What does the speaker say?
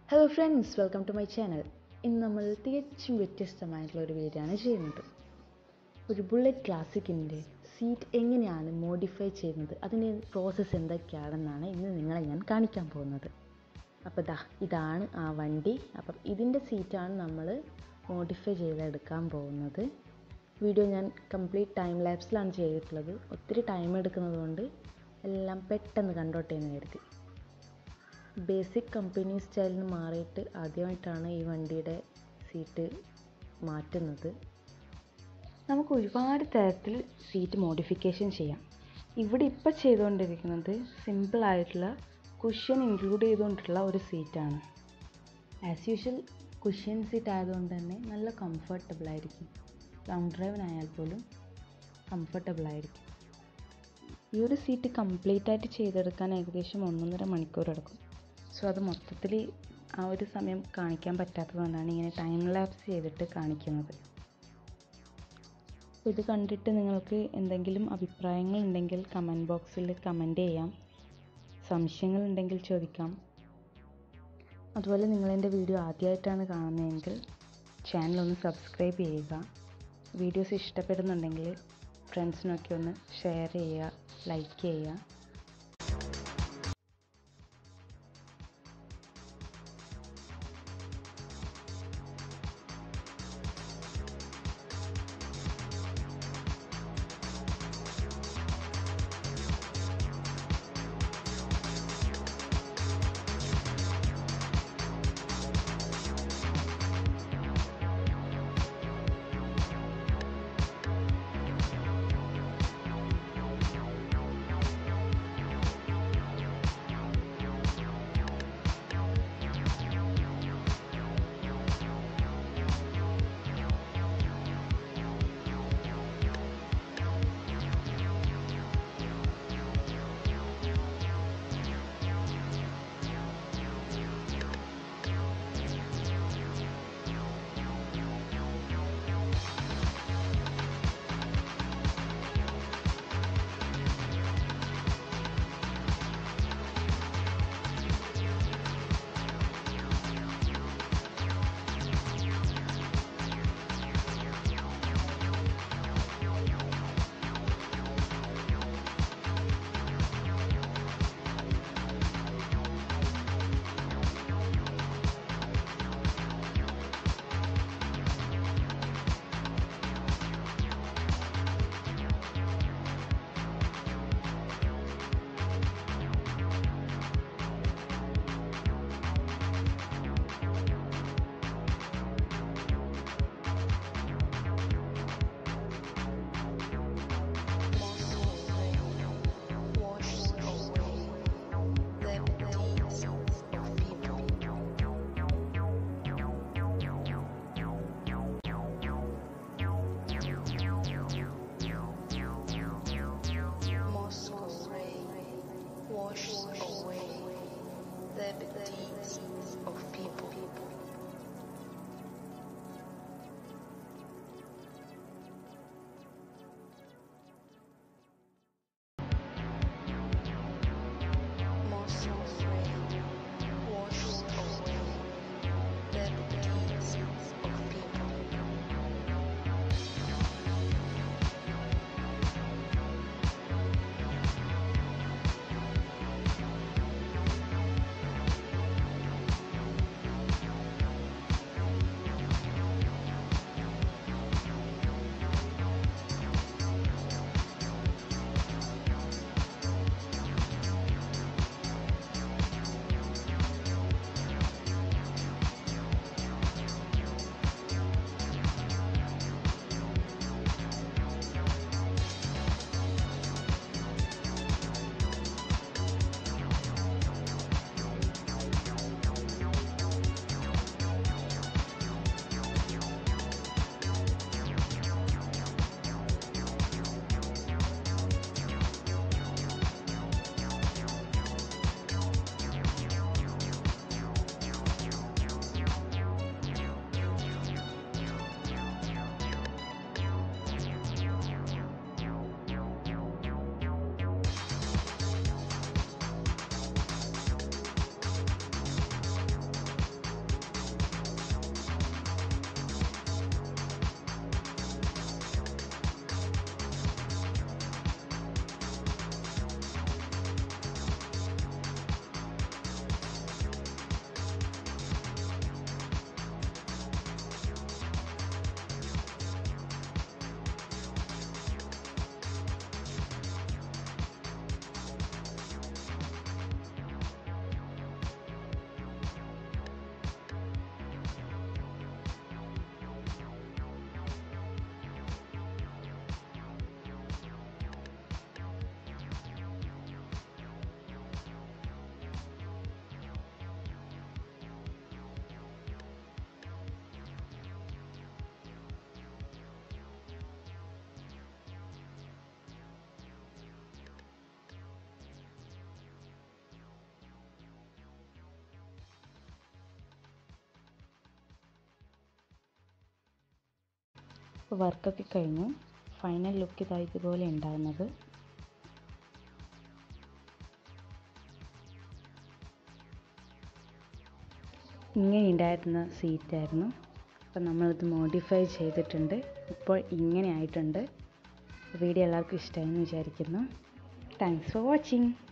hello friends welcome to my channel ഇന്ന് നമ്മൾ തികച്ചും വ്യത്യസ്തമായിട്ടുള്ള ഒരു വീഡിയോ ആണ് ചെയ്യുന്നത് ഒരു ബുള്ളറ്റ് ക്ലാസിക്കിൻ്റെ സീറ്റ് എങ്ങനെയാണ് മോഡിഫൈ ചെയ്യുന്നത് അതിൻ്റെ പ്രോസസ്സ് എന്തൊക്കെയാണെന്നാണ് ഇന്ന് നിങ്ങളെ ഞാൻ കാണിക്കാൻ പോകുന്നത് അപ്പോൾ ദാ ഇതാണ് ആ വണ്ടി അപ്പം ഇതിൻ്റെ സീറ്റാണ് നമ്മൾ മോഡിഫൈ ചെയ്തെടുക്കാൻ പോകുന്നത് വീഡിയോ ഞാൻ കംപ്ലീറ്റ് ടൈം ലാപ്സിലാണ് ചെയ്തിട്ടുള്ളത് ഒത്തിരി ടൈം എടുക്കുന്നത് കൊണ്ട് എല്ലാം പെട്ടെന്ന് കണ്ടോട്ടെ എന്ന് കരുതി ബേസിക് കമ്പനി സ്റ്റൈലിൽ നിന്ന് മാറിയിട്ട് ആദ്യമായിട്ടാണ് ഈ വണ്ടിയുടെ സീറ്റ് മാറ്റുന്നത് നമുക്ക് ഒരുപാട് തരത്തിൽ സീറ്റ് മോഡിഫിക്കേഷൻ ചെയ്യാം ഇവിടെ ഇപ്പോൾ ചെയ്തുകൊണ്ടിരിക്കുന്നത് സിമ്പിളായിട്ടുള്ള കുഷ്യൻ ഇൻക്ലൂഡ് ചെയ്തുകൊണ്ടുള്ള ഒരു സീറ്റാണ് ആസ് യൂഷ്വൽ കുഷ്യൻ സീറ്റ് ആയതുകൊണ്ട് തന്നെ നല്ല കംഫർട്ടബിൾ ആയിരിക്കും ലോങ് ഡ്രൈവിനായാൽ പോലും കംഫർട്ടബിൾ ആയിരിക്കും ഈ ഒരു സീറ്റ് കംപ്ലീറ്റ് ആയിട്ട് ചെയ്തെടുക്കാൻ ഏകദേശം ഒന്നൊന്നര മണിക്കൂർ എടുക്കും സോ അത് മൊത്തത്തിൽ ആ ഒരു സമയം കാണിക്കാൻ പറ്റാത്തതുകൊണ്ടാണ് ഇങ്ങനെ ടൈം ലാപ്സ് ചെയ്തിട്ട് കാണിക്കുന്നത് അപ്പോൾ ഇത് കണ്ടിട്ട് നിങ്ങൾക്ക് എന്തെങ്കിലും അഭിപ്രായങ്ങൾ ഉണ്ടെങ്കിൽ കമൻറ്റ് ബോക്സിൽ കമൻറ്റ് ചെയ്യാം സംശയങ്ങളുണ്ടെങ്കിൽ ചോദിക്കാം അതുപോലെ നിങ്ങളെൻ്റെ വീഡിയോ ആദ്യമായിട്ടാണ് കാണുന്നതെങ്കിൽ ചാനൽ ഒന്ന് സബ്സ്ക്രൈബ് ചെയ്യുക വീഡിയോസ് ഇഷ്ടപ്പെടുന്നുണ്ടെങ്കിൽ ഫ്രണ്ട്സിനൊക്കെ ഒന്ന് ഷെയർ ചെയ്യുക ലൈക്ക് ചെയ്യുക അപ്പോൾ വർക്കൊക്കെ കഴിഞ്ഞു ഫൈനൽ ലുക്ക് ഇതാ ഇതുപോലെ ഉണ്ടാകുന്നത് ഇങ്ങനെ ഉണ്ടായിരുന്ന സീറ്റായിരുന്നു അപ്പം നമ്മളിത് മോഡിഫൈ ചെയ്തിട്ടുണ്ട് ഇപ്പോൾ ഇങ്ങനെ ആയിട്ടുണ്ട് വീഡിയോ എല്ലാവർക്കും ഇഷ്ടമായെന്ന് വിചാരിക്കുന്നു താങ്ക്സ് ഫോർ വാച്ചിങ്